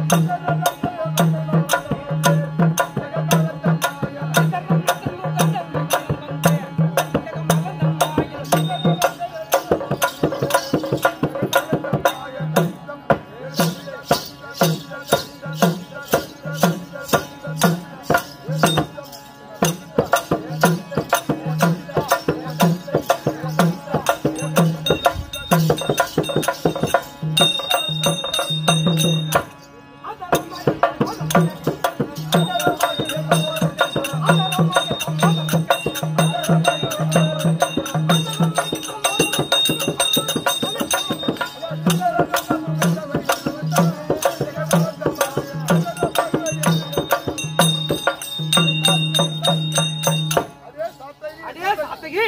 அடே சாத்தகி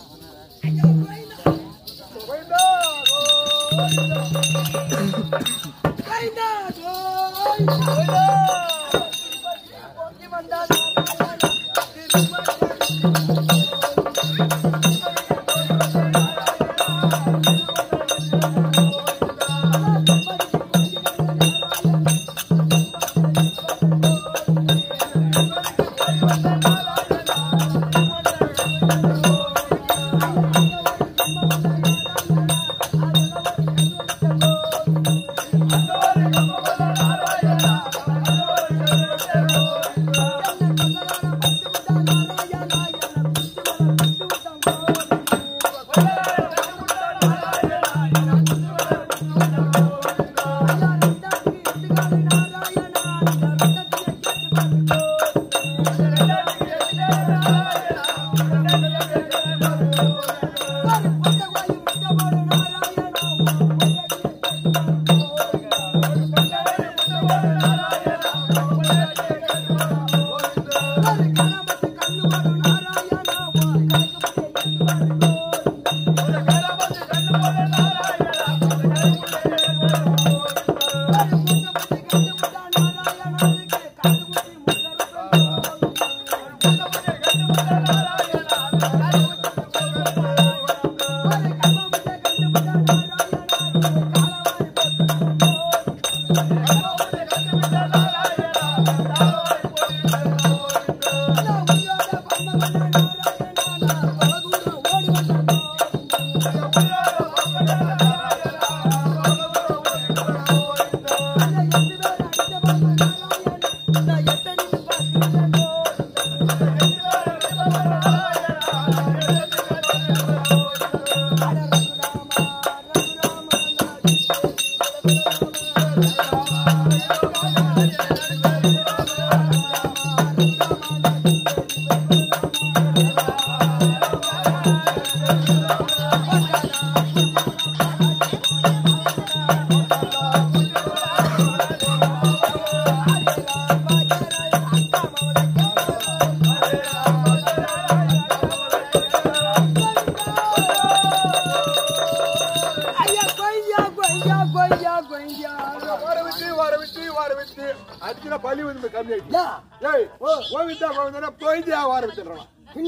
வார விட்டு வார விட்டு வார விட்டு அடிக்கிற பழி வந்து கம்மி ஆயிடுச்சு ஏய் கோவிந்தா கோவிந்தா போயிட்டா வார விட்டுறான்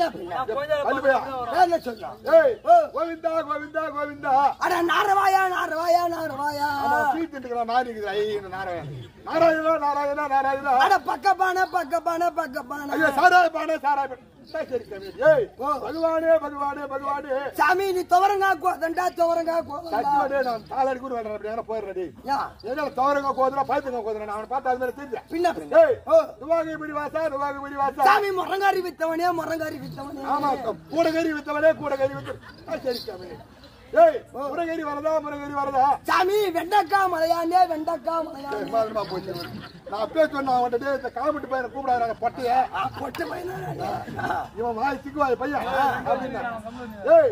பள்ளி போயா ஏய் கோவிந்தா கோவிந்தா கோவிந்தா அட நாரவாயா நாரவாயா நாரவாயா சீட்டு இருக்கிறான் நாரி இருக்குது ஐயோ நாராயண நாராயணா நாராயணா நாராயணா அட பக்கப்பான பக்கப்பான பக்கப்பான ஐயோ சாராய பானே சாராய பானே. சரி சாமி ஏய் பகவானே பகவானே பகவானே சாமி நீ துவரங்கா கோதண்டா துவரங்கா கோதண்டா சத்தியமாடே நான் தாளாடி கூட வேண்டாம் அப்படி எங்கன்னா போயிடுறேன் டேய். யா ஏன்னா தவறுங்க கோதுரா பயத்துங்க கோதுரா நான் அவனை பார்த்து அது மாதிரி தெரிஞ்சேன் பின்ன பின்ன ஏய் துவாகி பிடி வாசா துவாகி பிடி வாசா சாமி முரங்காரி வித்தவனே முரங்காரி வித்தவனே ஆமா கூடகறி வித்தவனே கூடகறி வித்து ஆ, சரி சாமி ஏய் முருகரி வரதா முருகரி வரதா சாமி வெண்டக்கா மலையானே வெண்டக்கா மலையானே ஏய், மாதமா போச்சு நான் அப்பே சொன்னேன் அவன்கிட்ட டேய், இந்த காமெட்டு பையனை கூப்பிடாங்க பட்டிய பொட்டு பையனா இவன் வாய் திக்குவாய் பையன் அப்படின்னா ஏய்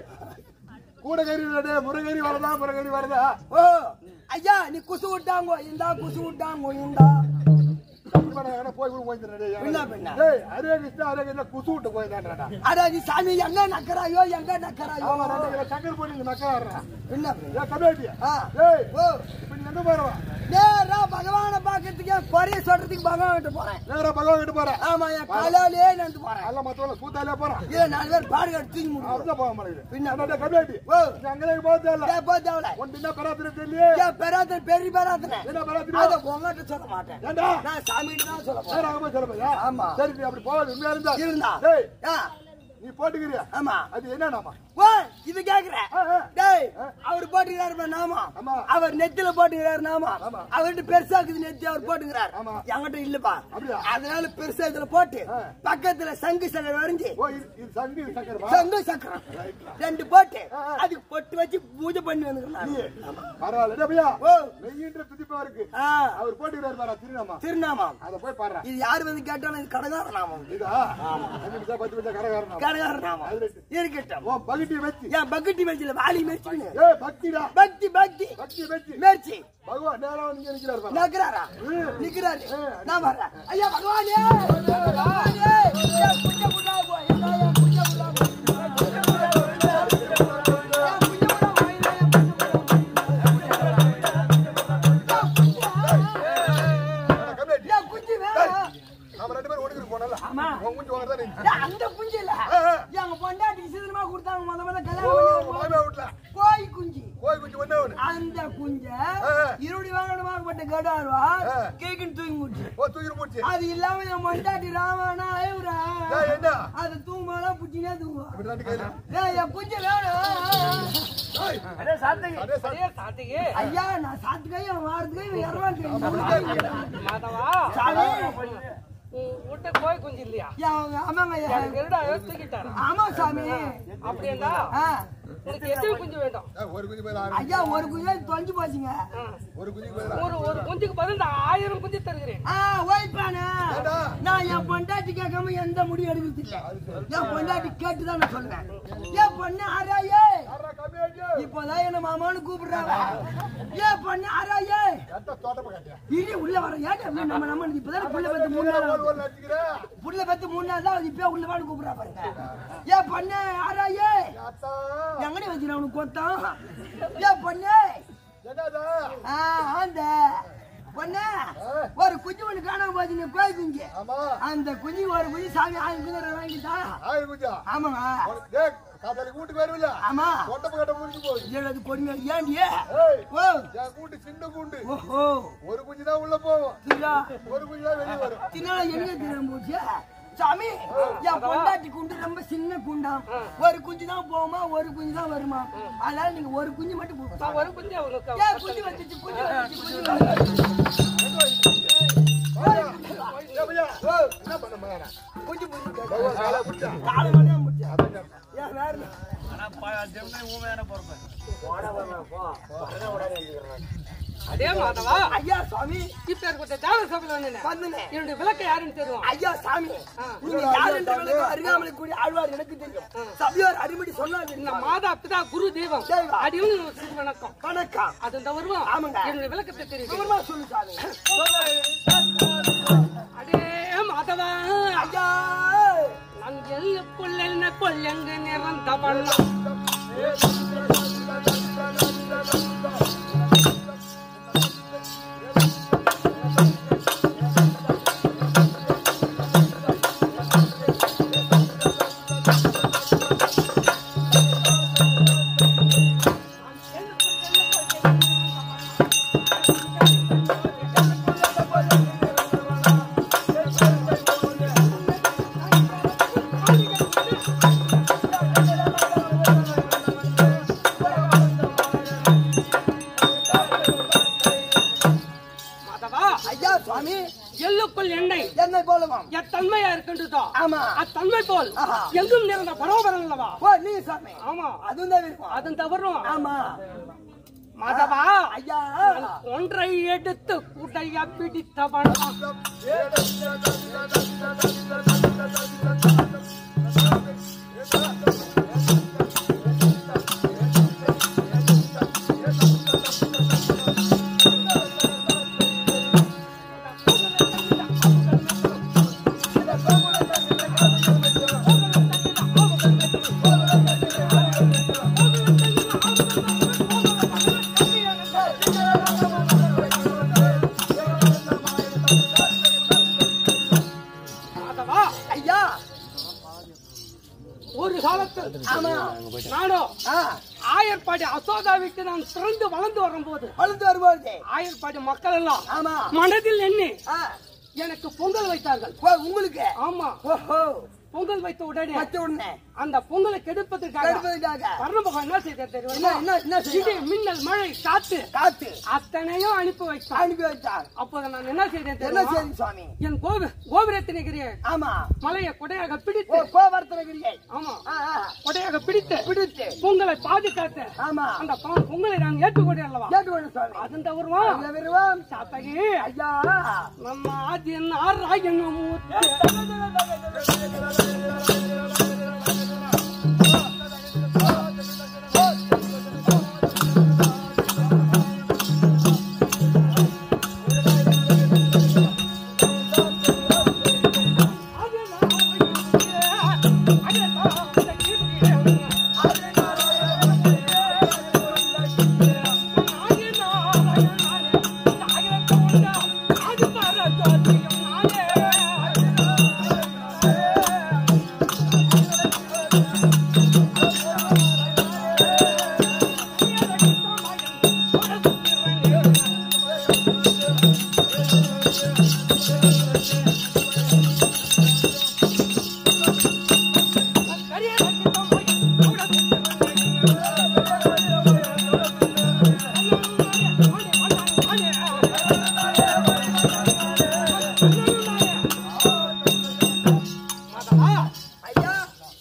கூடகரி டே முருகரி வரதா முருகரி வரதா ஓ ஐயா நீ குசு விட்டாங்கோ இந்தா குசு விட்டாங்கோ இந்தா இப்ப நான் எங்கனா போய் கூட போயிருந்தேன் டேய். பின்ன, பின்ன. ஏய் அரே கிருஷ்ணா அரே கிருஷ்ணா குசு விட்டு போயிருந்தான்டா அட நீ சாமி எங்க நக்கறாயோ எங்க நக்கறாயோ ஆமா ரெண்டு கிலோ சக்கரை போட்டு இங்க நக்காடுறா பின்ன பின்ன ஏன் கபேட்டியா ஆ. ஏய் ஓ இப்ப நீ எங்க போறவா நேரா பகவான பார்க்க கேட்கறதுக்கு குறைய சொல்றதுக்கு பகவான் கிட்ட போறேன் நேரா பகவான் கிட்ட போறேன் ஆமா என் காலாலே நடந்து போறேன் அல்ல மத்தவங்க சூத்தாலே போறான் இல்ல நாலு பேர் பாடு கட்டி தூக்கி முடியும் அதுதான் போக மாட்டேங்குது பின்ன. என்னடா கம்மியாட்டி ஓ அங்கே போக தேவையில்ல ஏன் போ தேவல ஒன்று என்ன பராத்திரி தெரியலையே ஏன் பெராத்தனை பெரிய பெராத்தனை என்ன பராத்திரி அத உங்ககிட்ட சொல்ல மாட்டேன் ஏண்டா நான் சாமிகிட்ட தான் சொல்ல போறேன் நேரா அங்க போய் சொல்ல போறியா? ஆமா. சரி நீ அப்படி போகாது உண்மையா இருந்தா இருந்தா டேய் ஆ, நீ போட்டுக்கிறியா ஆமா அது என்னடாமா ஓ இது கேக்குறேன் ஆ, ஆ. டேய் அவர் போட்டுக்கிறாரு நாமா ஆமா. அவர் நெத்தில போட்டுக்கிறாரு நாமா ஆமா. அவர்கிட்ட பெருசா இருக்குது நெத்தி அவர் போட்டுக்கிறார் ஆமா. என்கிட்ட இல்லப்பா அப்படியா? அதனால பெருசா இதுல போட்டு ஆ. பக்கத்துல சங்கு சக்கரை வரைஞ்சி ஓ இது இது சங்கு இது சக்கரமா சங்கு சக்கரம் ரெண்டு போட்டு ஆ, ஆ. அதுக்கு பொட்டு வச்சு பூஜை பண்ணி வந்துருக்கேன் நீ பரவாயில்ல என்ன பையா ஓ நெய்யின்ற துதிப்பா இருக்கு ஆ அவர் போட்டுக்கிறாரு பாரா திருநாமா திருநாமம் அத போய் பாடுறா இது யாரு வந்து கேட்டாலும் இது கடைக்கார நாமம் இதா அஞ்சு நிமிஷம் பத்து நிமிஷம் கடைக்காரன் கடைக்கார நாமம் அது ரெண்டு. இருக்கட்டும் ஓ பகுட்டி வச்சு ஏன் பக்கெட்டி மேய்ச்சல வாலி மேய்ச்சின்னு ஏ பக்திடா பக்தி பக்தி பக்தி வச்சு மேய்ச்சி பகவான் நேரா வந்து இங்க நிக்கிறாரு பாரு நகராரா ம். நிக்கிறாரு ம். நான் வர்றேன் ஐயா பகவானே பகவானே ஏன் புஞ்ச புள்ளா போய் என்ன ஏன் புஞ்ச புள்ளா போய் ஏன் புஞ்ச புள்ளா போய் ஏன் புஞ்ச புள்ளா போய் ஏன் புஞ்ச ஏன் குஞ்சு வேணும் நாம ரெண்டு பேரும் ஒடுக்கிட்டு போனல ஆமா. உன் குஞ்சு வாங்க தானே ஏன் அந்த குஞ்சு இல்ல ஆ, ஆ. எங்க பொண்டாட்டி சீதனமா கொடுத்தாங்க முத முத ஓ கல்யாணம் பண்ணி மாமா வீட்ல கோய் குஞ்சு கோய் குஞ்சு ஒண்ணே ஒண்ணு அந்த குஞ்ச ஆ. இருபடி வாங்கணுமாக்கப்பட்ட கடாருவா ஆ. கேக்குன்னு தூங்கி முடிச்சு ஓ தூக்கிட்டு போச்சு அது இல்லாம என் மண்டாட்டி ராவணா ஐவரா ஏய், என்ன அது தூங்கும்போதெல்லாம் புச்சினே தூங்குவா இப்படி தாண்டி கையில ஏய் என் குஞ்சு வேணும் ஏய், அதே சாத்தகி அதே சார் அதே சாத்தகி ஐயா நான் சாத்துக்கை அவன் வாரத்துக்கை இவன் இரவான் மாதவா சாமி உன் வீட்டை கோய் குஞ்சு இல்லையா அவங்க ஆமாங்க ஐயா. எனக்கு இருடா தூக்கிட்டாரு ஆமா சாமி அப்படின்னா ஆ. உனக்கு எத்தனை குஞ்சு வேண்டும் ஏய், ஒரு குஞ்சு போய் ஆறு ஐயா ஒரு குஞ்சு தொலைஞ்சு போச்சுங்க ஆ. ஒரு குஞ்சுக்கு போய் ஒரு ஒரு குஞ்சுக்கு பதில் நான் ஆயிரம் குஞ்சு தருகிறேன் ஆ ஓய்ப்பானே ஏண்டா? நான் என் பொண்டாட்டி கேட்காம எந்த முடிவு எடுக்கிறது இல்ல என் பொண்டாட்டி கேட்டுதான் நான் சொல்றேன் என் பொண்ணு ஆராயே ஆறா கம்மியாச்சு இப்போதான் என்ன மாமான்னு கூப்பிடுறாங்க ஏன் பொண்ணு ஆராயே எத்த தோட்டமா காட்டியா இனி உள்ள வர ஏன் அப்படி நம்ம நம்ம இப்பதான் புள்ள பத்து மூணு நாள் ஒரு ஆகுது. ஒரு அடிச்சுக்கிறேன் புள்ள பத்து மூணு நாள் தான் இப்ப உள்ள வான்னு கூப்பிடுறா பாருங்க ஏன் பொண்ணு ஆராயே அத்தா எங்கடி வச்சுனா உனக்கு கொத்தான் ஏன் பொண்ணு என்னடா ஆ ஆந்த பொண்ணு ஒரு குஞ்சு ஒண்ணு காணாம போச்சுங்க கோய் குஞ்சு ஆமா அந்த குஞ்சு ஒரு குஞ்சு சாமி ஆயிரம் குஞ்சு வாங்கிட்டா ஆயிரம் குஞ்சா ஆமாங்க உனக்கு- டேய், காத்தாலிக்கு வீட்டுக்கு வருவில்ல ஆமா தொட்டப்ப கட்ட முடிஞ்சு போய் ஏழு கொடுங்க ஏன்டி ஏய் ஓ என் கூண்டு சின்ன கூண்டு ஓஹோ ஒரு குஞ்சு தான் உள்ள போகும் திரா ஒரு குஞ்சு தான் வெளியே வரும் தினால எனக்கு தெரியாம போச்சு சாமி என் பொண்டாட்டி குண்டு ரொம்ப சின்ன குண்டாம் ஒரு குஞ்சு தான் போகுமா ஒரு குஞ்சு தான் வருமா அதனால நீங்க ஒரு குஞ்சு மட்டும் போடுங்க நான் ஒரு குஞ்சு அவனுக்கு ஏன் குஞ்சு வந்துச்சு குஞ்சு வந்துச்சு குஞ்சு வந்துச்சு ஏய், பையா, என்ன பண்ண மாட்டா குஞ்சு புடிச்சு பகவான் காலை பிடிச்சா காலை மட்டும் தான் முடிச்சேன் அதான் கேட்டேன். ஏன் வேற என்ன? அதே மாதவா ஐயா சாமி இப்ப இருக்க தேவ சபையில வந்தேன் வந்துனே என்னுடைய விளக்கை யாருன்னு தெரியும் ஐயா சாமி நீங்க யார் என்ற விளக்கம் அறியாமலே கூடிய ஆழ்வார் எனக்கு தெரியும் சபையோர் அடிமடி சொன்னாங்க இந்த மாதா பிதா குரு தெய்வம் தெய்வம். அடியும் சிறு வணக்கம் வணக்கம் அது இந்த வருவோம் ஆமாங்க. என்னுடைய விளக்கத்தை தெரியும் விவரமா சொல்லு சாமி அடே மாதவா ஐயா நான் எல்லுக்குள்ள என்ன கொல்லங்க நிறந்த பண்ணலாம் மாதவா ஐயா சுவாமி எல்லுக்குள் எண்ணெய் என்னை போலவாம் எத்தன்மையா இருக்கின்றதோ ஆமா அத்தன்மை போல் ஆஹா. எங்கும் நிறைந்த பரோபரம் அல்லவா ஓ நீ சாமி ஆமா அதுவும் தான் இருக்கும் அதன் தவறும் ஆமா மாதவா ஐயா ஒன்றை எடுத்து குடைய பிடித்தவன் ஐயா அசோகா விட்டு நான் பிறந்து வளர்ந்து வரும்போது வளர்ந்து வரும்போது ஆயிரப்பாடி மக்கள் எல்லாம் ஆமா மனதில் எண்ணி ஆ, எனக்கு பொங்கல் வைத்தார்கள் ஓ, உங்களுக்கு ஆமா ஓஹோ பொங்கல் வைத்த உடனே வச்ச உடனே அந்த பொங்கலை கெடுப்பதற்காக கடுப்பதுக்காக வர்ணபகவான் என்ன செய்த என்ன தெரியுமா என்ன என்ன இடி செய்யும் மின்னல் மழை காத்து காத்து அத்தனையும் அனுப்பி வைத்தான் அனுப்பி வச்சார் அப்போது நான் என்ன செய்தேன் என்ன தெரியுமா செய்தி சுவாமி என் கோபு கோபுரத்தினகிரிய ஆமா மலையை கொடையாக ஓ பிடித்து கோவர்த்தனகிரியை ஆமா ஆ, ஆ, கொடையாக பிடித்து பிடித்து பொங்கலை பாதுகாத்து ஆமா அந்த பொ- பொங்கலை நான் ஏற்றுக்கொண்டேன் அல்லவா கேட்டுக்கொண்டு சுவாமி அதன் தவறுவா இல்ல விருவம் சாத்தகி ஐயா ನಮ್ಮ ಆದಿಯನ್ನ ಆರಾಯನ ಮೂರ್ತಿ ஐயா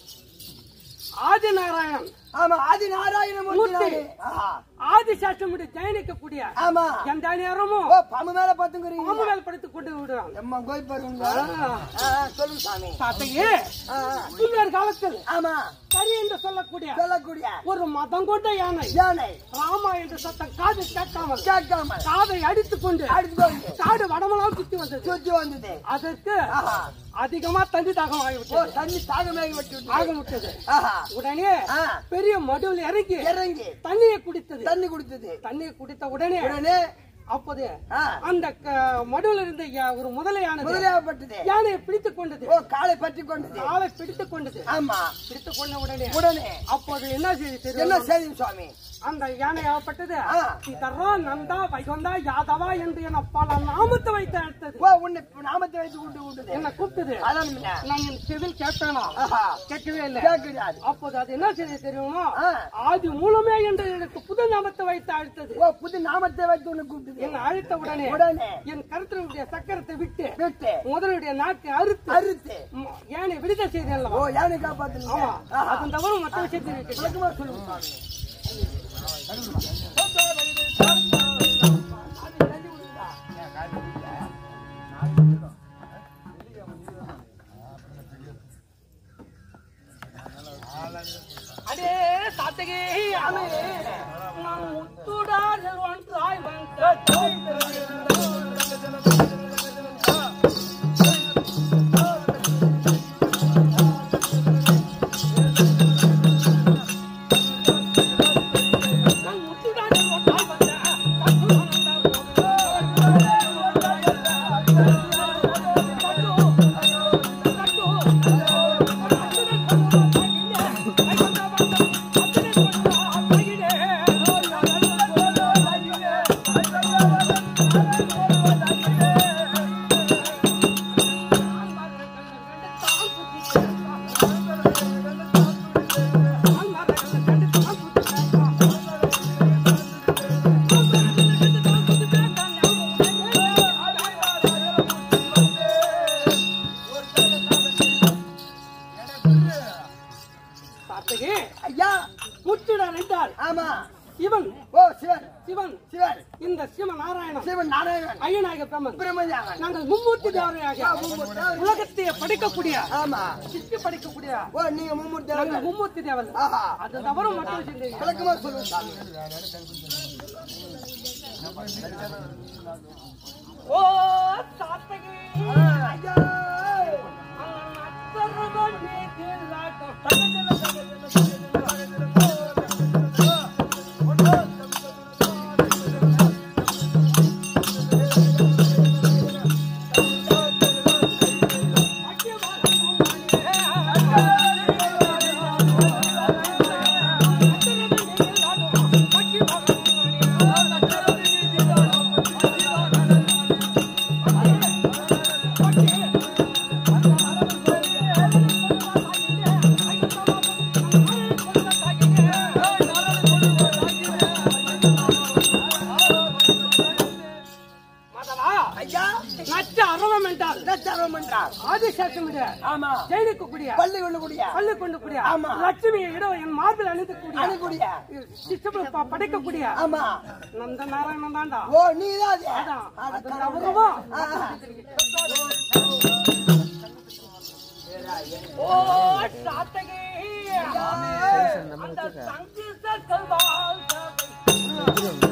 ஆதிநாராயணன் ஆமா ஆதி நாராயணமூர்த்தி மூர்த்தி. நாடு. ஆஹா. ஆதிசாஷ்டமுடி ஜெயனிக்கக்கூடிய ஆமா எந்த நேரமும் ஓ பம்மு மேல பத்துங்கிறீங்க பாம்பு மேல் படுத்துக் கொண்டு விடுவாங்க எம்மா கோய் பாருங்க ஆ. ஆ, சொல்லுங்க சாமி சாத்தகி ஆ, ஆ. முன்னர் காலத்தில் ஆமா கரி என்று சொல்லக்கூடிய சொல்லக்கூடிய ஒரு மதம் கொண்ட யானை யானை ராமா என்ற சத்தம் காது கேட்காமல் கேட்காம காதை அடித்துக் கொண்டு அடுத்து வந்து காடு வடமெல்லாம் சுத்தி வந்தது சுத்தி வந்தது அதற்கு ஆஹா. அதிகமா தண்ணி தாகம் ஓ ஆகிவிட்டது தண்ணி தாகமாகி விட்டு விட்டு. ஆக விட்டது ஆஹா உடனே ஆ. பெரிய மடுவில் இறங்கி இறங்கி தண்ணியை குடித்தது தண்ணி குடித்தது தண்ணியை குடித்த உடனே உடனே அப்போது ஆ, அந்த க- மடுவில் இருந்த யா- ஒரு முதலையானது முதலியாகப்பட்டது யானையை பிடித்துக் கொண்டது ஓ காலை பற்றி கொண்டது ஆளை பிடித்துக் கொண்டது ஆமா பிடித்துக் கொண்ட உடனே உடனே அப்போது என்ன செய்தி என்ன தெரியும் செய்தி சுவாமி அந்த யானை ஆகப்பட்டது ஆ. சீதரா நந்தா வைகுந்தா யாதவா என்று என பல நாமத்தை வைத்து அழைத்தது ஓ உன்னை நாமத்தை வைத்து கொண்டு விட்டது என்ன கூப்பிட்டது அதான் என்ன? நான் என் செவில் கேட்பேனா ஆஹா கேட்கவே இல்லை கேட்கிறாது அப்போது அது என்ன செய்தி தெரியுமா ஆ. ஆதி மூலமே என்று எனக்கு புது நாமத்தை வைத்து அழைத்தது ஓ புது நாமத்தை வைத்து உன்னை கூப்பிட்டது என்னை அழைத்த உடனே உடனே என் கருத்தனுடைய சக்கரத்தை விட்டு விட்டு முதலுடைய நாக்கை அறுத்து அறுத்து ம், யானை விடுதலை செய்து ஓ அல்லவா யானை காப்பாத்துனீங்க ஆமா ஆஹா. அதன் தவிர மற்ற விஷயத்தில் இருக்கு விளக்கமா சொல்லுங்க சுவாமி அடே சாத்தகே அமே நான் முத்துடால் ஒன்றாய் வந்த நான் முத்துடால் ஒன்றாய் வந்த பார்த்தகே ஐயா முத்துடன் என்றால் ஆமா சிவன் ஓ சிவன் சிவன் சிவன் இந்த சிவ நாராயணன் சிவன் நாராயணன் ஐயனாக பிரம்மன் பிரம்மஜாகன் நாங்கள் மும்மூர்த்தி தேவரையாக உலகத்தை படைக்கக்கூடிய ஆமா சித்தி படைக்கக்கூடிய ஓ நீங்க மும்மூர்த்தி நாங்கள் தேவர்கள். மும்மூர்த்தி தேவன் ஆஹா அது தவிர மற்ற விஷயம் தெரியும் விளக்கமா சொல்லுங்க சாமி ஓ சாத்தகி ஐயா அத்தரவன் நீதிலாட்டம் ஐயா நச்ச அரவம் என்றால் நச்சரம் என்றார் ஆதிசேஷம் விட ஆமா ஜெயிலுக்குரிய பள்ளி கொள்ளக்கூடிய பள்ளு கொண்டு கூடிய ஆமா. லட்சுமியை இடம் என் மார்பில் அணிந்துக்கூடிய அணுக்கூடிய சிஸ்டபிள் படைக்கக்கூடிய ஆமா நந்த நாராயணன் தான்டா ஓ நீதான் அது. அதான். அட அது கடவுளே. தவறுமா? ஆ, ஆ. ஓ சாத்தகி அந்த சங்கீதங்கள் வாழ்க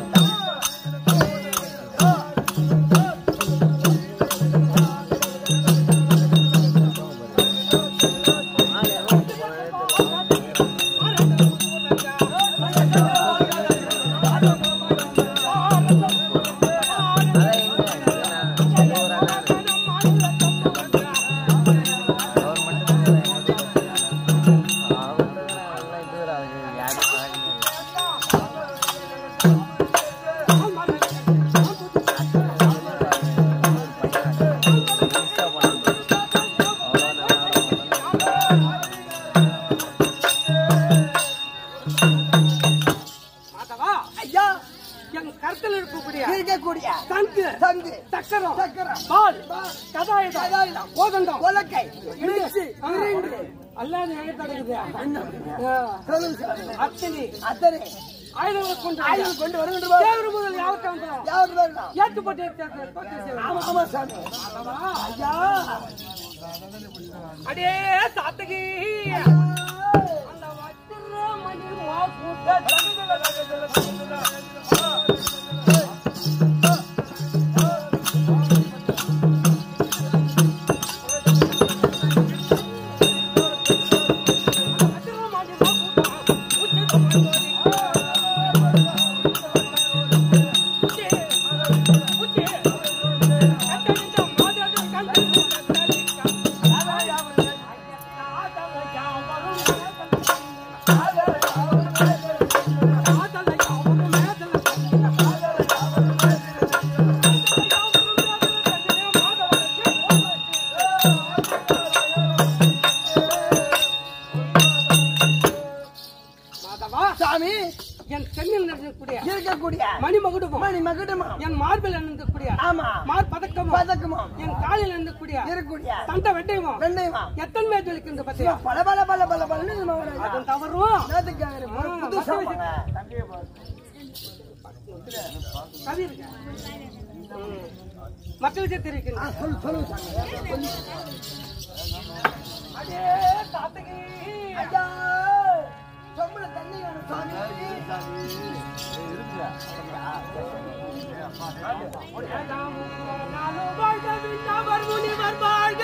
மாதவா ஐயா என் கருத்தில் இருக்கக்கூடிய இருக்கக்கூடிய சங்கு சங்கு சக்கரம் சக்கரம் பால் பால், கதாயுதம் கதாயுதம், கோதண்டம் உலக்கை இடிச்சு விரிண்டு அல்லாது எங்க தடுக்குது சொல்லுங்க சாமி. அத்தனை அத்தனை ஆயுதங்களை கொண்டு ஆயுதம் கொண்டு வருகின்ற தேவர் முதல் யாவட்டம் யாருக்கு வேணும் ஏற்றுப்பட்டு ஆமா ஆமா சாமி ஐயா அடே சாத்தகி அந்த வச்சிரமணி மாசூட்ட மாதவா சாமி என் சென்னில் நடக்கக்கூடிய இருக்கக்கூடிய மணிமகுடமும் மணி மகுடமா என் மார்பில் அணிந்தக்கூடிய ஆமா மார் பதக்கமும் பதக்கமும் என் காலில் அணிந்தக்கூடிய இருக்கக்கூடிய தண்ட வெட்டையும் வெண்ணையுமா எத்தனை மேல் ஜொலிக்கின்ற பத்தியா பல பல பல பல பல அதன் தவறும் புது சாமாங்க கவி இருக்கு ம். மற்ற விஷயம் தெரிவிக்கணும் சொல்லு சொல்லுங்க சாமி அடே சாத்தகி ஐயா சொம்புல தண்ணி வேணும் சாமி நானும் வாழ்க விண்ணவர் முனிவர் வாழ்க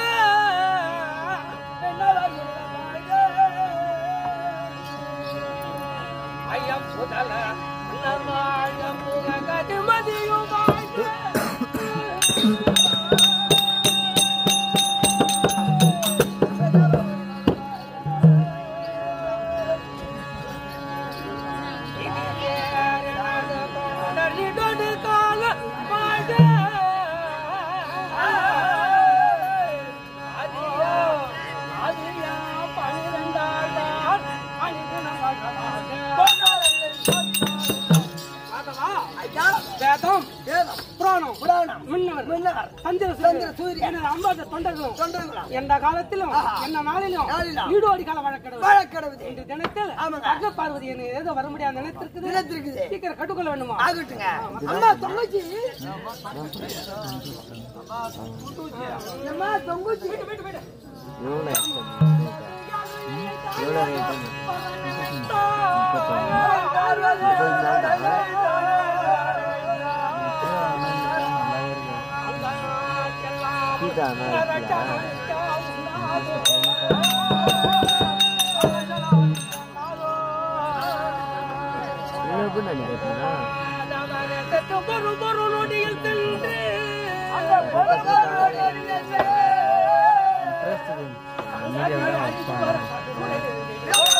ஐயம் புதல மன்னர் வாழ்க முககதி மதியும் வாழ்க தொடரிடொடு கால வாழ்க அதியா அதியா பனிரெண்டாள் தான் அணிதினம் மாதவா ஐயா வேதம் வேதம் புராணம் புராணம் மின்னவர் மின்னவர் சந்திர சந்திர சூரியன். எனது அம்பாத தொண்டர்களும் தொண்டர்களா எந்த காலத்திலும் ஆஹா. என்ன நாளிலும் நாளிலும். ஈடோடி கால வழக்கெடுவது வாழக்கடவுது இன்று தினத்தில் ஆமாங்க. அக பார்வதி என்ன ஏதோ வர முடியாத நினைத்திருக்குது நிலத்திருக்குது சீக்கிரம் கட்டுக்கொள்ள வேண்டுமா ஆகட்டுங்க அம்மா தொங்குச்சி அம்மா தொங்குச்சி ஒரு பொருளுடையில் சென்று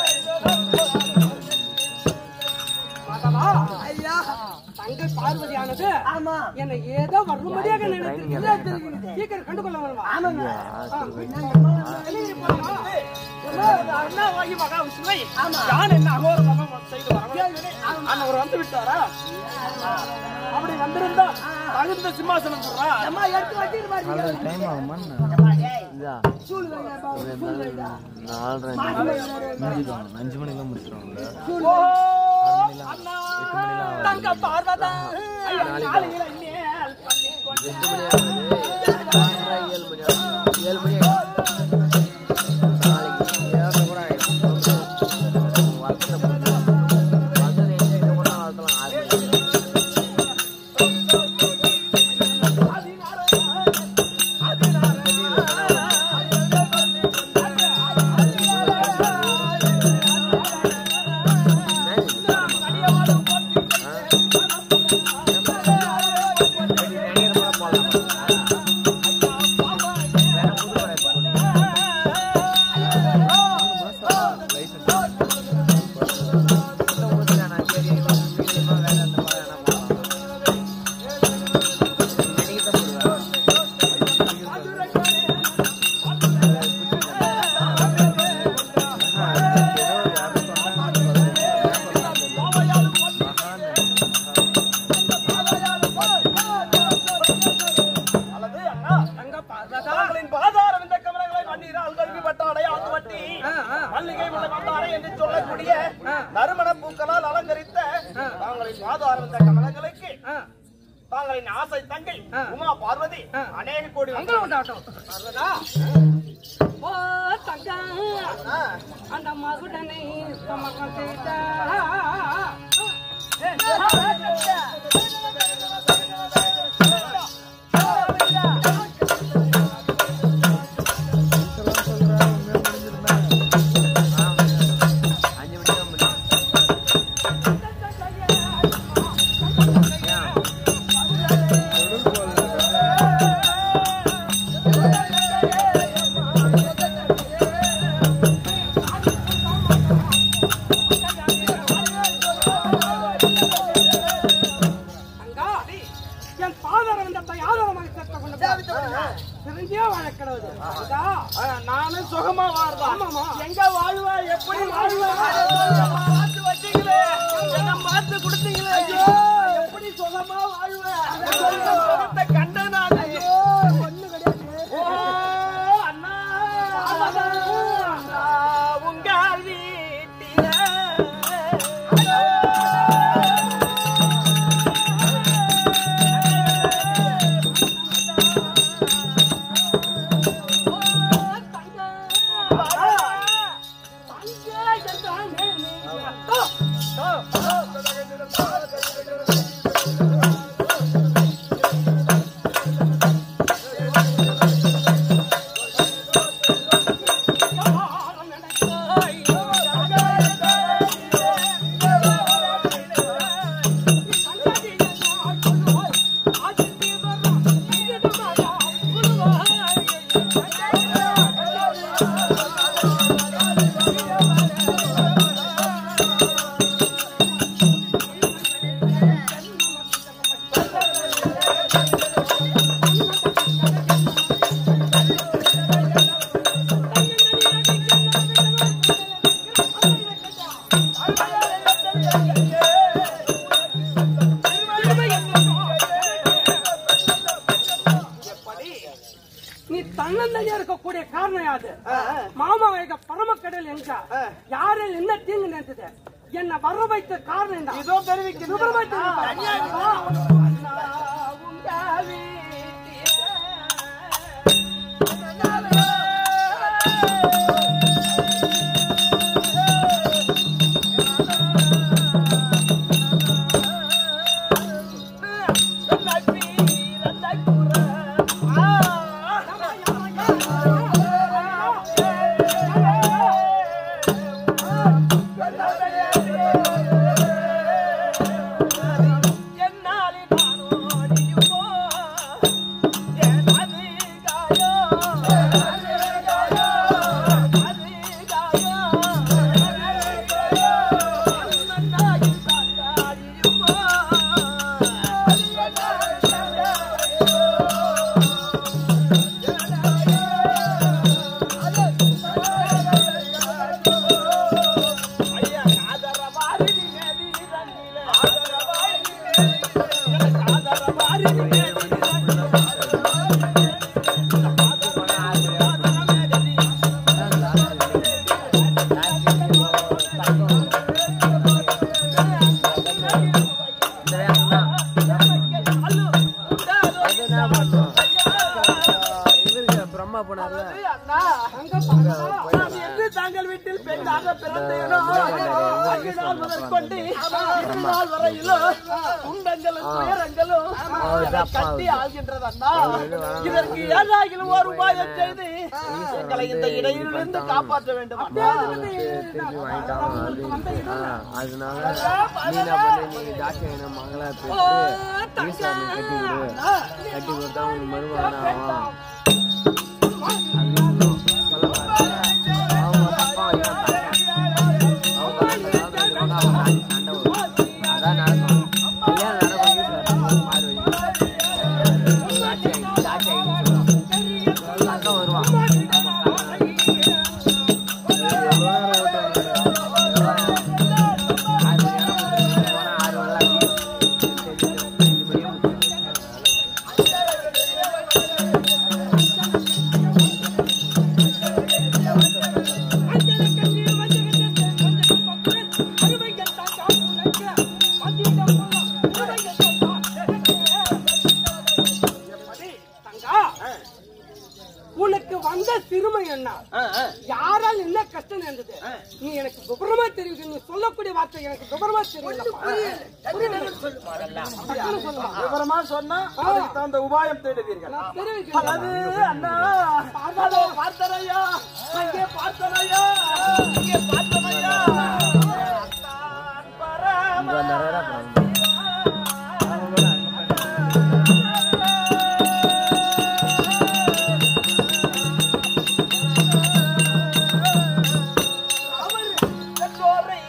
மாதவா ஐயா தங்கை பார்வதியானது போது ஆமா என்னை ஏதோ வரும்படியாக நினைத்திருக்கிறேன் தெரிகிறது. சீக்கிரம் கண்டுகொள்ள வேணுமா ஆமாங்க வெளியே போனா, அண்ணாவாகி மகாவிஷ்ணுவை யான் என்ன அகோர தவம் செய்து வரவழைத்தேனே. அண்ணவர் வந்து விட்டாரா அப்படி வந்திருந்தா தகுந்த சிம்மாசனம் சொல்றா அம்மா எடுத்து வச்சிட்டு பாருங்க டைம் ஆகுமான்னு அம்மா, டேய், இதா சூடு வைங்க, பா, சூடு வைங்க. நாலரை முடிஞ்சிடும் அஞ்சு மணிக்கெல்லாம் முடிச்சிடுவாங்க ஓ அண்ணா தங்க பார்வதா நாளையில மேல் பண்ணி கொண்டு எட்டு மணி ஆகுது ஆறரை, ஏழு மணி ஆகுது ஏழு மணி ஆகுது நாளைக்கு ஏழரை கூட ஆயிடும் வளர்த்த வளர்த்தது எங்கே கூட வளர்த்தலாம் ஆறு மணிக்கு அல்லது அண்ணா தங்க பார்வதா தங்களின் பாதாரம் இந்த கமலங்களை மண்ணீரால் கல்விப்பட்ட அடையாளம் வட்டி மல்லிகை முல்லை மந்தாரை என்று சொல்லக்கூடிய நறுமண பூக்களால் அலங்கரித்த தாங்களின் பாதாரம் இந்த கமலங்களுக்கு தாங்களின் ஆசை தங்கை உமா பார்வதி அநேக கோடி பார்வதா ஓ தங்கம் அந்த மகுடனை சமக்கம் செய்தா அஞ்சு மணிக்கு தான் முடியும் அங்கா என் பாதாரம் இந்த ஆதாரமாக சேர்த்த கொண்டு தெரிஞ்சே வழக்கிறது அங்கா நானும் சுகமா வாழ்றா எங்க வாழ்வா எப்படி வாழ்வா பார்த்து வச்சீங்களே என்ன பார்த்து கொடுத்தீங்களே ஐயோ எப்படி சுகமா வாழ்வ கண்ட நான் ஒண்ணு கிடையாது ஓ அண்ணா அண்ணா, உங்க வீட்டில நீ தன்னந்தனியா இருக்கக்கூடிய காரணம் யாது மாமா வைக பரமக்கடல் எங்க யாரில் என்ன தீங்கு நேர்ந்தது என்ன வர வைத்த காரணம் என்ன இதோ என்னாலே நானோ இவருக்கு பிரம்மா போனார்ல அண்ணா அங்க பார்வதா நான் என்று தாங்கள் வீட்டில் பெண்ணாக பிறந்தேனோ அஞ்சு நாள் முதல் கொண்டு இரு நாள் வரையிலும் துன்பங்களும் துயரங்களும் என்னை கட்டி ஆள்கின்றது அண்ணா இதற்கு ஏதாகிலும் ஒரு உபாயம் செய்து எங்களை இந்த இடையிலிருந்து காப்பாற்ற வேண்டும் அண்ணா. திருப்பி வாங்கிட்டாங்க அப்படின்னு ஆ, அதனால நீ என்ன பண்ணு நீ டாக்டர் என்ன மகளா போயிட்டு ஈஸ்வரனை கட்டி விடு கட்டி கொடுத்தா உனக்கு மருமகன் ஆவான் அப்படின்னு சொல்ல பாருங்க அவங்க அப்பா இவன் தங்கன். அவங்க அந்த காலத்துல இருந்தவங்க அவங்க நாளைக்கு சண்டை வரும் அதான் நடக்கும் கல்யாணம் நடக்கும் ஈஸ்வரன் பார்வதி சாட்சி ஆகி சாட்சி ஆகிட்டு சொல்லுவான் அக்கா வருவான் உனக்கு வந்த சிறுமை என்ன யாரால் என்ன கஷ்டம் இருந்தது நீ எனக்கு விவரமா தெரியுது நீ சொல்லக்கூடிய வார்த்தை எனக்கு விவரமா தெரியல விவரமா சொன்னா அதுக்கு தகுந்த உபாயம் தேடுவீர்கள் தெரிவிக்கிறேன் அது அண்ணா அதோ பார்த்தனையா அங்கே பார்த்தனையா இங்கே பார்த்தனையா தான் பரம அவர் பெற்றோரை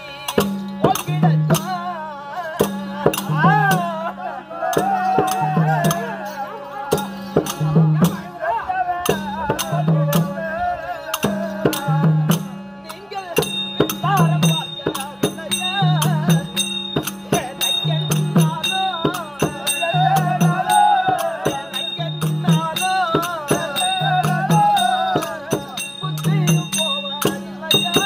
நீங்கள் விசாரம் பார்க்கவில்லையா? எனக்கென்னாலோ, எனக்கென்னாலோ, புத்தியும் போவதில்லையா?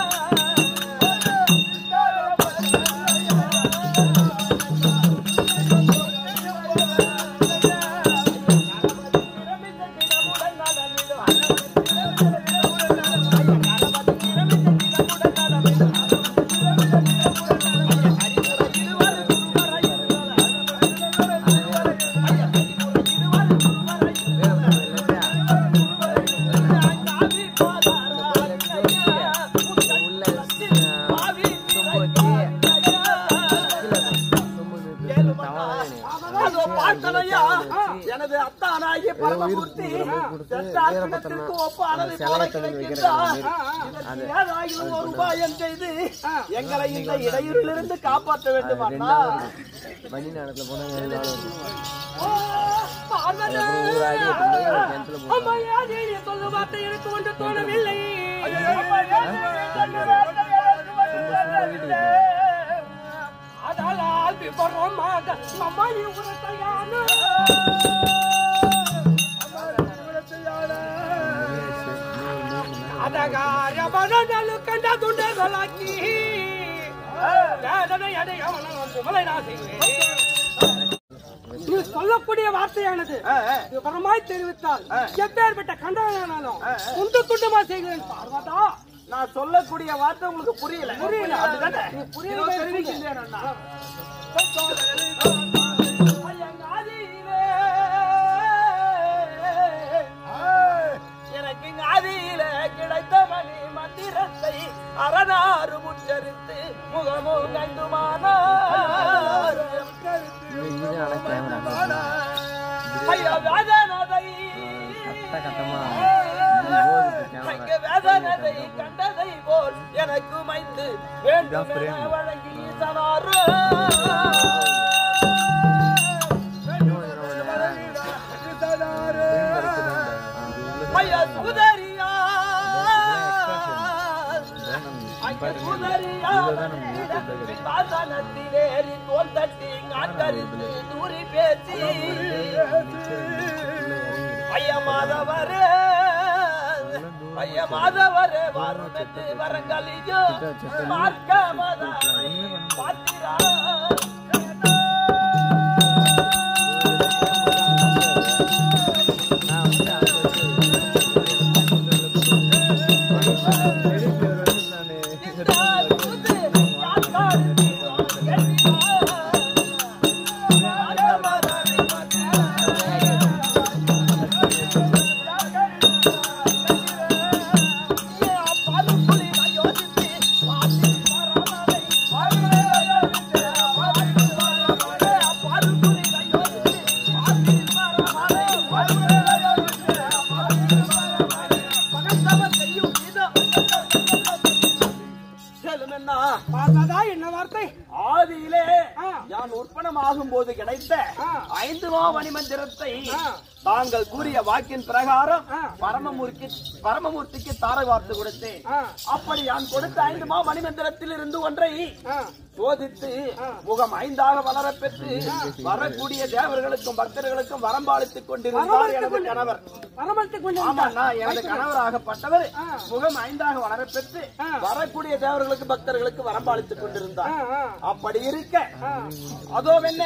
அதோ பார்த்தனையா, எனது அத்தானாகிய பரமமூர்த்தி செத்தார்ப்பணத்திற்கு ஒப்பானதை போல கிடைக்கின்றார். இதற்கு ஏதாகிலும் ஒரு உபாயம் செய்து எங்களை இந்த இடையூறிலிருந்து காப்பாற்ற வேண்டும் அண்ணா மணி நேரத்துல போனா ஏழு நாள் வரும். ஓ, பார்வதா. ஒரு அடி எட்டு மணி ஒரு கிணத்துல போகும். அம்மையா, நீ சொல்ல வார்த்தை எனக்கு ஒன்று தோணவில்லை அதனால் விவரமாக அம்மாயி உரத்தையான அதகார மனநலு கண்ட துண்டர்களாக்கி வேதனை அடைய அவனை வந்து மலை நான் செய்வேன் நீ சொல்லக்கூடிய வார்த்தையானது விவரமாய் தெரிவித்தால் எப்பேற்பட்ட கண்டனாலும் துண்டு துண்டமா செய்கிறேன் பார்வதா நான் சொல்லக்கூடிய வார்த்தை உங்களுக்கு புரியல புரியல. அப்படிதானே? நீ புரியல. இதோ தெரிவிக்கின்றேன் அண்ணா. ஐயங்காதியிலே, எனக்கு ஆதியிலே கிடைத்த மணி மந்திரத்தை அரணாறு உச்சரித்து முகமும் கைந்துமானார் இதுதான் ஆனா கேமரா ஐயா வேதனதை கட்ட கட்டமா இது போகுது கேமரா அங்கே வேதனதை கண்டதை போல் எனக்கு மைந்து வேண்டும் என வழங்கி ஈசனாரு. ஐயா சுதரியா அங்கே சுதரியா வாசனத்திலேறி தோல் தட்டி காத்தரித்து தூரி பேசி ஐயா மாதவரே ஐயா மாதவரே வாருமென்று வரங்கலியோ பார்க்க மதாரை பாத்திரா பகத்தவர் கையும் மீதும் செல்லுமென்னா பார்த்ததா என்ன வார்த்தை ஆதியிலே ஆ. யான் உற்பணமாகும் போது கிடைத்த ஆ. ஐந்து மா மணிமந்திரத்தை ஆ. தாங்கள் கூறிய வாக்கின் பிரகாரம் ஆ. பரமமூர்த்திக்கு பரமமூர்த்திக்கு தாரை வார்த்து கொடுத்தேன் ஆ. அப்படி யான் கொடுத்த ஐந்து மா மணிமந்திரத்தில் இருந்து ஒன்றை ஆ. சோதித்து ஆ. முகம் ஐந்தாக வளரப் பெற்று வரக்கூடிய தேவர்களுக்கும் பக்தர்களுக்கும் வரம்பாளித்துக் கொண்டிருந்தார் எனது கணவர் வரமத்துக்கு கொஞ்சம் ஆமாண்ணா எனது கணவராகப்பட்டவர் ஆ. முகம் ஐந்தாக வளரப் பெற்று ஆ. வரக்கூடிய தேவர்களுக்கு பக்தர்களுக்கு வரம்பாளித்துக் கொண்டிருந்தார் ஆ, ஆ. அப்படி இருக்க ஆ. அதோ என்ன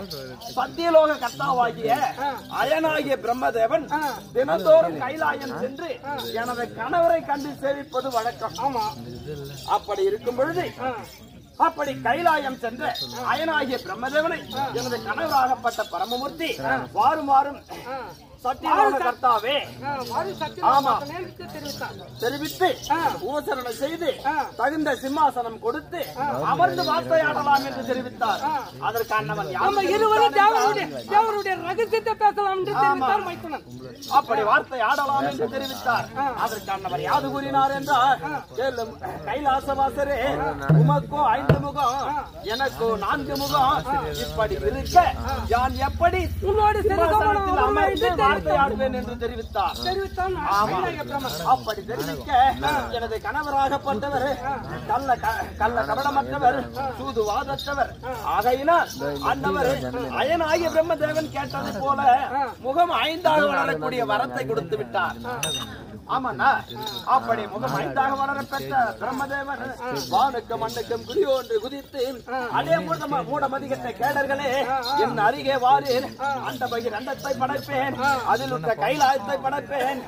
சத்தியலோக கர்த்தாவாகிய ஆ. அயனாகிய பிரம்மதேவன் ஆ. தினந்தோறும் கைலாயம் சென்று எனது கணவரை கண்டு சேவிப்பது வழக்கம் ஆமா அப்படி இருக்கும் பொழுது ஆ. அப்படி கைலாயம் சென்ற அயனாகிய பிரம்மதேவனை எனது கணவராகப்பட்ட பரமமூர்த்தி வாரும் வாரும் ஆ. சத்தியலோக கர்த்தாவே ஆ, வாரி சத்தியம் ஆமா. நேருக்கு தெரிவித்தார் தெரிவித்து ஆ. உபசரணை செய்து ஆ. தகுந்த சிம்மாசனம் கொடுத்து அமர்ந்து வார்த்தையாடலாம் என்று தெரிவித்தார் அதற்கு அண்ணவன் யார் நம்ம இருவரும் தேவருடைய தேவருடைய ரகசியத்தை பேசலாம் என்று தெரிவித்தார் மைத்துனன் அப்படி வார்த்தை ஆடலாம் என்று தெரிவித்தார் அதற்கு அண்ணவர் யாது கூறினார் என்றால் கேளும் கைலாசவாசரே உமக்கோ ஐந்து முகம் எனக்கோ நான்கு முகம் இப்படி இருக்க யான் எப்படி உன்னோடு சிம்மாசனத்தில் சிறுகமலம் அமர்ந்து என்று வார்த்தை ஆடுவேன் என்று தெரிவித்தார் தெரிவித்தான் ஆமா. ஐநாயக பிரம்மன். அப்படி தெரிவிக்க எனது கணவராகப்பட்டவர் கள்ள க- கள்ள கபடமற்றவர் சூதுவாதற்றவர் ஆகையினால் அந்தவர் அயனாகிய பிரம்மதேவன் கேட்டது போல முகம் ஐந்தாக வளரக்கூடிய வரத்தை கொடுத்து விட்டார் ஆமாண்ணா அப்படி முகம் ஐந்தாக வளர பெற்ற பிரம்மதேவன் வானுக்கும் மண்ணுக்கும் குடி ஒன்று குதித்து அதே மூட மூட மதிகட்ட கேடர்களே என் அருகே வாரீர் அந்த பகிர் அண்டத்தை படைப்பேன் அதில் உள்ள கைலாயத்தை படைப்பேன்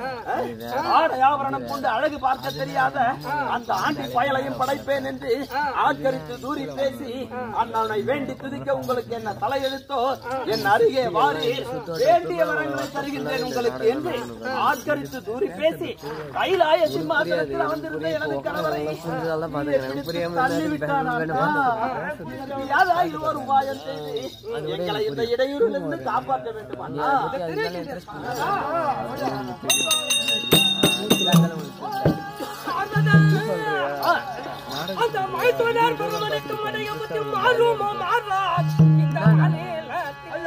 ஆடை ஆபரணம் கொண்டு அழகு பார்க்க தெரியாத அந்த ஆண்டி பயலையும் படைப்பேன் என்று ஆட்கரித்து தூரி பேசி அண்ணனை வேண்டி துதிக்க உங்களுக்கு என்ன தலையெழுத்தோ என் அருகே வாரி வேண்டிய வரங்களை தருகின்றேன் உங்களுக்கு என்று ஆட்கரித்து தூரி பேசி கைலாய சிம்மாசனத்தில் அமர்ந்திருந்த எனது கணவரை புரிஞ்சதெல்லாம் பாத்துக்கிறேன். புரியாம தள்ளி விட்டான் அண்ணா. யாரா இருவர் உபாயம் செய்து எங்களை இந்த இடையூறிலிருந்து காப்பாற்ற வேண்டும் அண்ணா ஆ. அந்த மைத்துனர் பிரம்மனுக்கு மடையமுத்து மாறுமோ மாறார் இந்த மாநிலத்தில்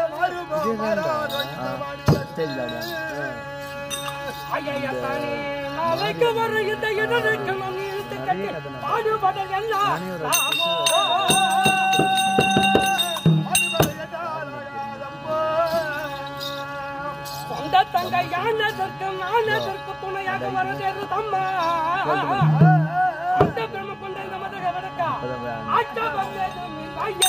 ஐயையத்தானே, நாளைக்கு வரும் இந்த இடருக்கு நாம் இழுத்து கட்டி பாடுபட எல்லாம் நாமோ. சொந்த தங்க யானதற்கு நானதற்கு துணையாக வரதேறு தம்மா அந்த பிரம்ம கொண்ட இந்த மதக வடக்கா ஆட்ட வந்தது ஐய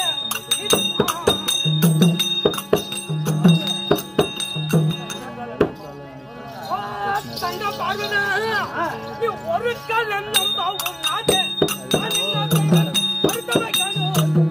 தங்க பார்வத நீ ஒரு காலம் நம்ப ஒரு நாடு அடுத்தவை காணும்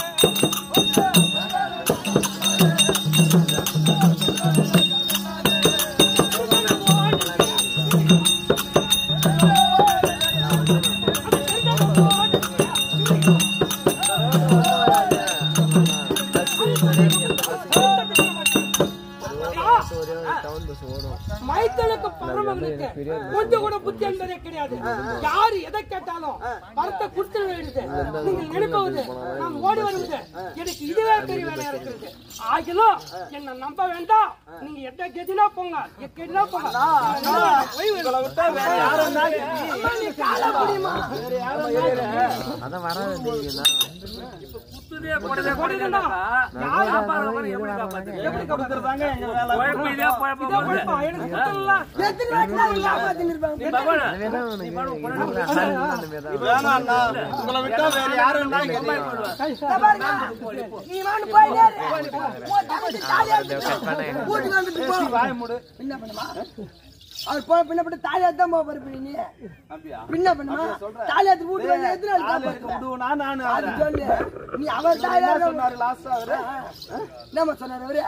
மைத்தலுக்கு பரமவனுக்கு கொஞ்சம் கூட புத்தி என்பதே கிடையாது யாரு எதை கேட்டாலும் பணத்தை கொடுத்து வேண்டியது நீங்க நினைப்பது நான் ஓடி வருவது எனக்கு இதுவே பெரிய வேலையா இருக்கிறது ஆகிலும் என்ன நம்ப வேண்டாம் நீங்க எட்ட கெதினா போங்க எக்கெதினா போங்க போய் உங்களை விட்டா வேற யாரும் தான் கதி. நீ கால முடியுமா அதான் வராது தெரியுங்களா போடுங்கடா. யாரு எப்படி கொடுக்கறதாங்க எங்க வேலை இதை கொடுப்பா, எனக்கு கொடுத்தல எத்தனை வாட்டி காப்பாத்தின்னு இருப்பாங்க அது வேணா உனக்கு வேணாம் அண்ணா. உங்களை விட்டா வேற யாரும் தான் கதி. நீ வான்னு போய் நேரு. உன் தங்கச்சி தாலியா எடுத்துட்டு போ. வீட்டுக்கு வந்துட்டு போ. வாய மூடு. என்ன பண்ணுமா அவர் போய் பின்ன பின்ன தாலியா தான் போக போறீங்க நீ அப்படியா? பின்ன பண்ணுமா தாலியா எடுத்து வீட்டுக்கு வந்து எத்தனை நாள் காலை காப்பாத்துவ? விடுவோனா நானு அது அவரை? சொல்லு நீ அவர் தாலியா என்ன சொன்னாரு last ஆ அவரு? என்னம்மா சொன்னாரு அவரு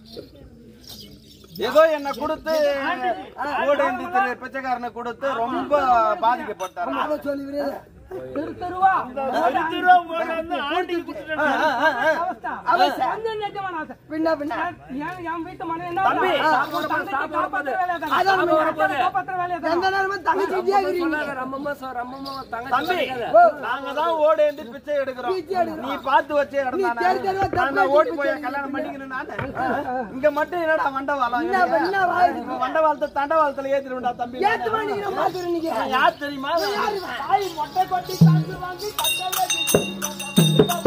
ஏதோ என்ன கொடுத்து கூட இந்த திரு பிச்சைக்காரனை கொடுத்து ரொம்ப பாதிக்கப்பட்டார் அதை சொல்லி இவரு தெரு தெருவா திருவா உங்களை வந்து ஆண்டிக்கு கொடுத்துட்டேன் அவஸ்தா. வந்து நிஜமான அவஸ்தை. பின்ன பின்ன என் என் வீட்டு மனை என்ன தம்பி, உன் சாப்பிட போது, தங்கச்சி சாப்பிட காப்பாத்துற போது. வேலையை தானே. அதான் உன் நம்ம அக்காவை காப்பாத்துற வேலையை தானே. எந்த நேரமும் தங்கச்சி இருக்கிறீங்க தம்பி நாங்க தான் ஓடி வந்து பிச்சை எடுக்கிறோம் பிச்சை எடுக்கிறோம். நீ பார்த்து வச்ச இடம் நீ தேடி தேடி தானே தப்பு நான் ஓடி வச்சு போய் பிச்சை கல்யாணம் பண்ணிக்கணும் நானு இங்க மட்டும் என்னடா வண்டவாளம் என்ன என்ன வாயுது வண்டவாளத்தை தண்டவாளத்துல ஏத்திடுவேன்டா தம்பி ஏத்து வாங்கிக்கிற மாதிரி இன்னைக்கு யார் தெரியுமா தாய் மொட்டை கொட்டி காசு வாங்கி கட்டல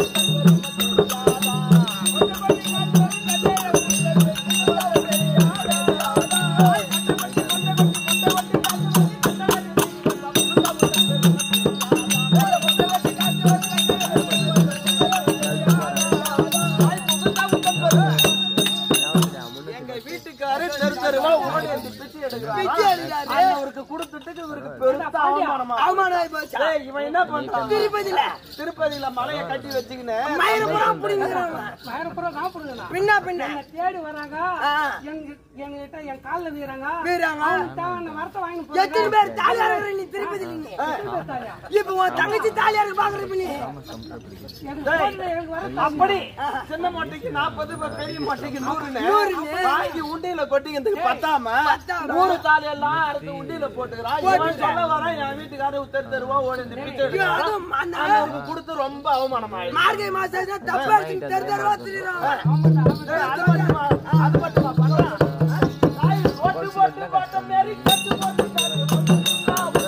எங்க வீட்டுக்காரு தெரு தெருவா ஓடி வந்து பிச்சை எடுக்கிறாரா? பிச்சை எடுக்கிறாரு. அவருக்கு கொடுத்துட்டு இவருக்கு பெருத்த அவமானமா அவமானம் ஆகி போச்சு ஏய், இவன் என்ன பண்றான் திருப்பதியில திருப்பதியில மலையை கட்டி வச்சுக்கின்னு மயிரப்புறம் பிடிங்கிறாங்க ஆயிரப்புறம் காப்பிடுங்கண்ணா. பின்ன பின்ன என்னை தேடி வராங்க ஆ. எங்க எங்ககிட்ட என் கால்ல வீறாங்க வீறாங்க. அவனுக்கு தேவையான வரத்தை வாங்கிட்டு எத்தனை போறாங்க. பேர் தாலியார் இருக்கிற நீ திருப்பதியில நீ எத்தனை பேர் தாயா? இப்ப உன் தங்கச்சி தாலியாருக்கு பாக்குற இப்ப நீ எனக்கு போடுற எனக்கு வரத்தை அப்படி சின்ன மொட்டைக்கு நாற்பது பெரிய மொட்டைக்கு நூறுன்னு நூறுன்னு. வாங்கி உண்டியில கொட்டிக்கிறதுக்கு பத்தாம பத்தாம. நூறு தாலி எல்லாம் அறுத்து உண்டியில போட்டுக்கிறான் இவன் சொல்ல வரான் என் வீட்டுக்காரர் தெரு தெருவா ஓடி இந்த பிச்சை எடுக்கிறான் அதுவும் அந்த அவனுக்கு கொடுத்து ரொம்ப அவமானமாயிடுச்சு மார்கழி மாசம் தப்பு அடிச்சு தெரு தெருவா திரிறான் ஏய், அது மட்டுமா அது மட்டுமா பண்றான் தாய் போட்டு போட்டு போட்ட மாரி கட்டு போட்டு கட்டு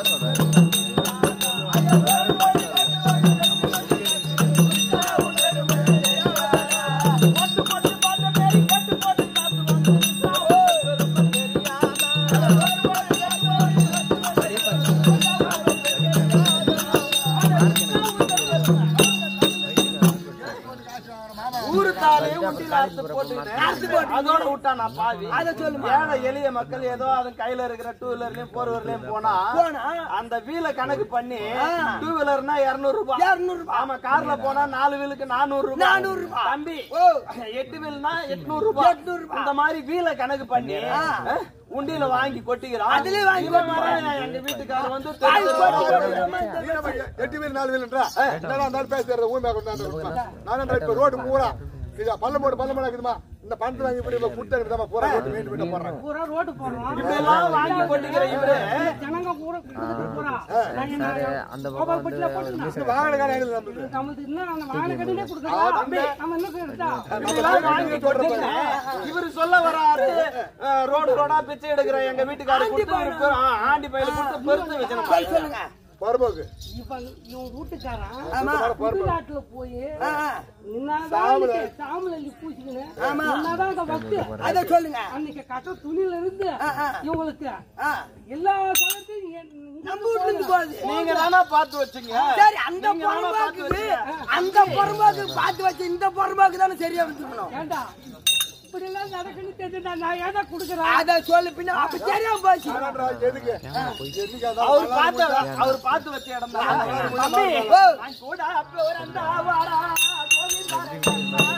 ஊரு தாலியை உண்டியில அறுத்து போட்டுக்கிட்டு அதோட விட்டானா பாவி அத சொல்லுமா. ஏழை எளிய மக்கள் ஏதோ அது கையில இருக்கிற டூ வீலர்லயும் போர் வீலர்லயும் போனா போனா அந்த வீல கணக்கு பண்ணி டூ வீலர்னா இருநூறு ரூபாய் இருநூறு ரூபாய். ஆமா கார்ல போனா நாலு வீலுக்கு நானூறு ரூபாய் நானூறு ரூபாய். தம்பி ஓ. எட்டு வீல்னா எட்நூறு ரூபாய் எட்நூறு ரூபாய். இந்த மாதிரி வீல கணக்கு பண்ணி அஹ், உண்டியில வாங்கி கொட்டிக்கிறான் அதுலயே வாங்கி இவன் வரான், எங்க வீட்டுக்காரர் வந்து தாய் தெரு போட்டு தெருவா போட்டுறாம இந்த எட்டு பேர் நாலு பேருன்றா என்னடா இருந்தாலும் பேசுறது ஊமை கொண்டாந்து நான் இப்ப ரோடு பூரா இது பள்ளம் போடு பள்ளம் இருக்குதுமா இந்த பணத்தை வாங்கி இப்படி கொடுத்தா பூரா ரோட்டு மெயின் பண்ண போடுறாங்க பூரா ரோடு போடுறோம் இப்படியெல்லாம் வாங்கி கொட்டிக்கிற இவரு ஜனங்க பூரா குடும்பத்துக்கு பூரா நான் என்ன அந்த பக்கம் கோபால் வந்து பட்டில போட்டுனா வாகனக்காரன் எழுது நம்மளுக்கு நம்மளுக்கு இன்னும் அந்த வாழை கடையிலே கொடுக்கலாம் நம்ம என்ன எடுத்தா இப்படிலாம் வாங்கி கொட்டிக்கிட்டு இவரு சொல்ல வராரு அஹ், ரோடு ரோடா பிச்சை எடுக்கிற எங்க வீட்டுக்காரர் கொடுத்து இவரு பெரு- ஆ, ஆண்டி பையில கொடுத்து பெருத்து வச்சிருப்பாங்க சொல்லுங்க பரபோக்கு இவன் இவன் வீட்டுக்காரன் ஆமா புதுநாட்டுல போய் ஆ, ஆ. நின்னாதான் சாம்பல் அள்ளி பூசிக்கின்னு நின்னாதான் அந்த வக்கு அத சொல்லுங்க அன்னைக்கு கட்ட துணியில இருந்து இவங்களுக்கு ஆ. எல்லா சலத்தையும் என்- நம்ம வீட்டுல இருந்து போகுது நீங்க தானா பார்த்து வச்சுங்க சரி அந்த நீங்க தானா பார்த்து பொறம்பாக்கு வச்சீங்க. அந்த பொறம்பாக்கு பார்த்து வச்சு இந்த பொறம்பாக்கு தானே சரியா வந்துக்கணும் ஏண்டா இப்படி எல்லாம் நடக்குன்னு தெரிஞ்சு நான் ஏதா குடுக்குறேன் அத சொல்லு பின்ன அப்ப தெரியாம போச்சு வேணாம்டா, எதுக்கு என்னைக்கு அதான் அவர் பார்த்து அவர் பார்த்து வச்ச இடம் தான் தம்பி ஓ. நான் கூட பிறந்தா வாடா கோவிந்தா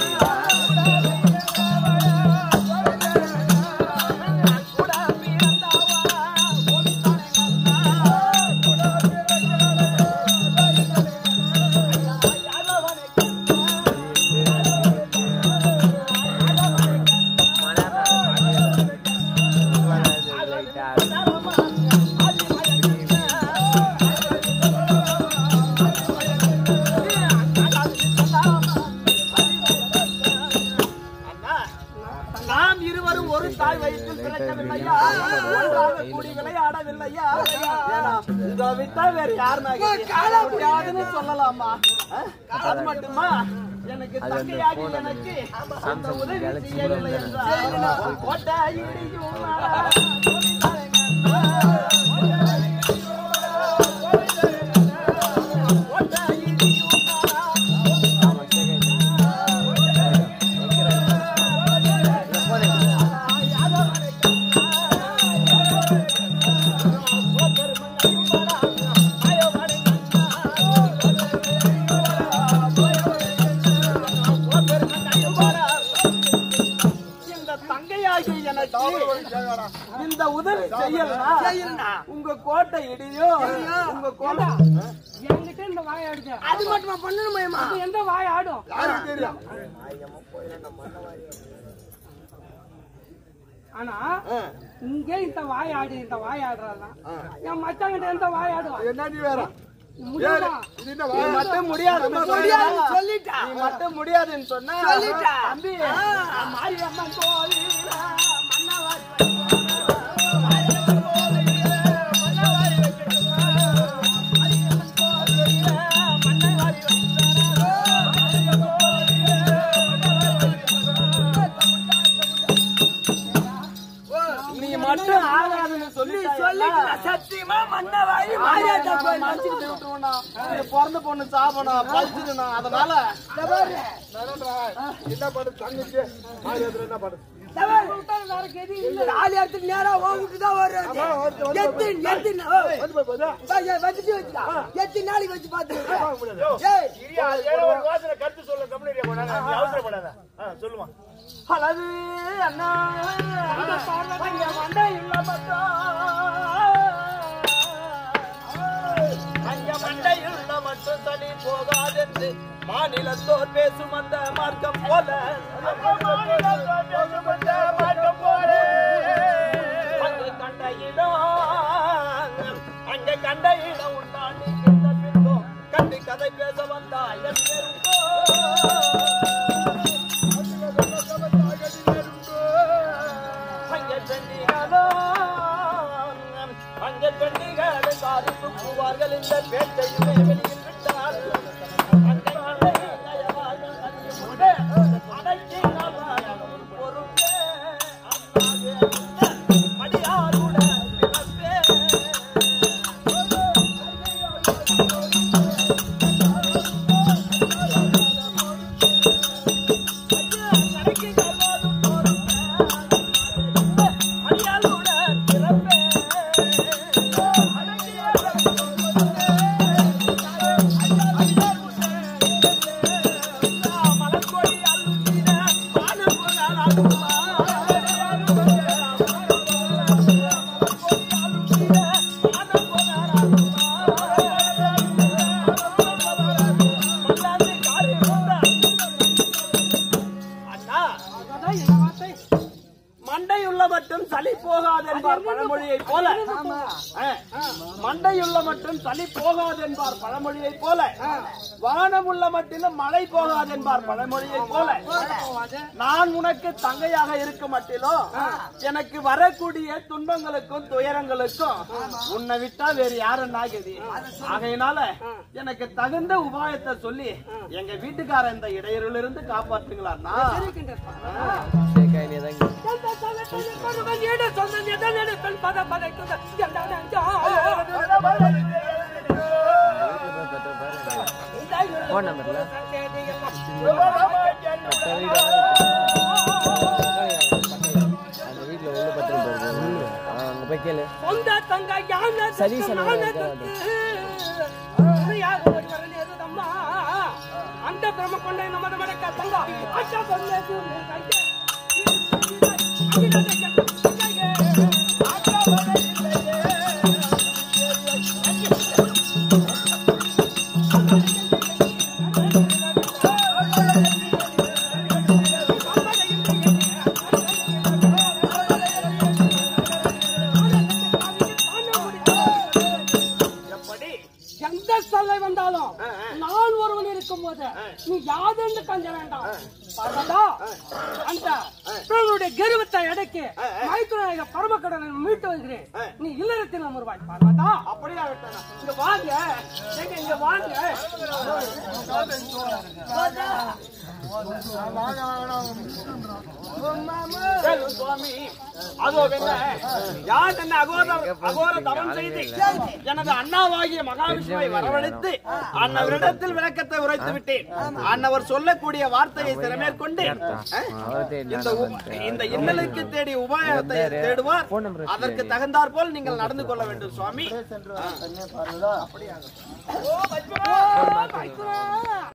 கூட பிறந்தா வாடா நாம் இருவரும் ஒரு தாய் வயிற்றில் பிறக்கவில்லையா ஒன்றாக கூடி விளையாடவில்லையா ஏன்னா, இதை விட்டா வேற யார் முடியாதுன்னு சொல்லலாமா அஹ்? அது மட்டுமா எனக்கு தங்கையாகி எனக்கு அந்த உதவி செய்யவில்லை என்றால் கோட்டை இடியும் கோட்டை இடியும் இந்த தங்கையாகி எனக்கு இந்த உதவி செய்யலனா செய்யலனா? உங்க கோட்டை இடியும் உங்க கோட்டை என்கிட்ட இந்த வாய் ஆடுது அது மட்டும் பண்ணணுமேமா அப்ப எந்த வாய் ஆடும் யாருக்கு தெரியும் ஆனா இங்க இந்த வாய் ஆடு இந்த வாய் ஆடுறாதான் என் மச்சான் கிட்ட எந்த வாய் ஆடுவான் என்ன நீ வேற முடியுமா இது என்ன நீ வா- மட்டும் முடியாது முடியாது சொல்லிட்டா நீ மட்டும் முடியாதுன்னு சொன்னா சொல்லிட்டா. தம்பி மாரியம்மன் கோவில மன்னவாரி நீ மட்டும் ஆகாதுன்னு சொல்லி சொல்லிட்டா சத்தியமா மன்னவாயி மாரியாத்தா கோயில் மறைச்சிட்டு விட்டுருவோம்டா. இது பிறந்த பொண்ணு சாபனம் பழிச்சிடணும் அதனால நடன்றா. என்ன பண்ணு தங்கச்சி ஆயிரத்துல என்ன பண்ணு வேற கெதி இல்ல தாலி எடுத்துட்டு நேரா உன்கிட்ட தான் வரும் அம்மா, வந்து, வந்து, எத்தி வந்து. எத்தி வந்து போய் பாரு. வச்சுட்டு வச்சுட்டா எத்தி நாளைக்கு வச்சு பாத்து வாங்க முடியாது. ஏய் அழகு அண்ணா அங்க மண்டையுள்ள மட்டும் அங்க மண்டையுள்ள மட்டும் தனி போகாதென்று மாநிலத்தோர் பேசும் அந்த மார்க்கம் போல அங்கே கண்ட இடம் அங்கே கண்ட இடம் உண்டாண்டி இந்த பின்பம் கண்டு கதை பேச வந்தா என் பேருந்தோ அங்கே பெண்டிகளோ அங்கே பெண்டிகளை சாரி துப்புவார்கள் இந்த பேட்டையுமே வெளியில் விட்டார் அங்கே கண்டை நயவாக கண்டு கொண்டு அடக்கி நவாக பொறுப்பே அண்ணாவே அடியாருடன் பிறப்பே அண்ணா அதான் என்ன வார்த்தை மண்டையுள்ள மட்டும் சளி போகாது என்பார் பழமொழியை போல ஆ. மண்டையுள்ள மட்டும் சளி போகாது என்பார் பழமொழியை போல வானமுள்ள மட்டிலும் மழை போகாது என்பார் பழமொழியை போல நான் உனக்கு தங்கையாக இருக்க மட்டிலும் எனக்கு வரக்கூடிய துன்பங்களுக்கும் துயரங்களுக்கும் உன்னை விட்டா வேறு யாரும் நாகதி ஆகையினால எனக்கு தகுந்த உபாயத்தை சொல்லி எங்க வீட்டுக்காரன் இந்த இடையூறிலிருந்து காப்பாத்துங்களாண்ணா ஒருவன் ஏடு சொந்தம் எதன் எடு பெண் பத பதைக்குத எந்த நெஞ்சம் போன் நம்பர்ல அந்த வீட்டுல உள்ள பத்திரம் போயிருக்கு அங்க போய் கேளு சொந்த தங்க யான சதீஷ் அண்ணன் இருக்காரு. அந்த பிரம்ம கொண்ட நமது மடக்க தங்க அச்சா சொன்னது எப்படி எந்த சொல்லை வந்தாலும் நான் ஒருவன் இருக்கும் போது நீ யாதென்று கஞ்ச வேண்டாம் பார்வதா, அந்த பிறருடைய கர்வத்தை அடக்கி மைத்துனாக பரமக்கடனை மீட்டு வருகிறேன் நீ இல்லறத்தில் அமர்வாய் பார்வதா அப்படியா விட்டனா இங்க வாங்க ஏங்க இங்க வாங்க செல்வ சுவாமி அதோ என்ன யார் என்ன அகோர அகோர தவம் செய்து எனது அண்ணாவாகிய மகாவிஷ்ணுவை வரவழைத்து அன்னவரிடத்தில் விளக்கத்தை உரைத்து விட்டேன் அன்னவர் சொல்லக்கூடிய வார்த்தையை திறமேற்கொண்டு அஹ், இந்த உப- இந்த இன்னலுக்கு தேடிய உபாயத்தை தேடுவார் அதற்கு தகுந்தாற் போல் நீங்கள் நடந்து கொள்ள வேண்டும் சுவாமி ஓ, மைத்துனா!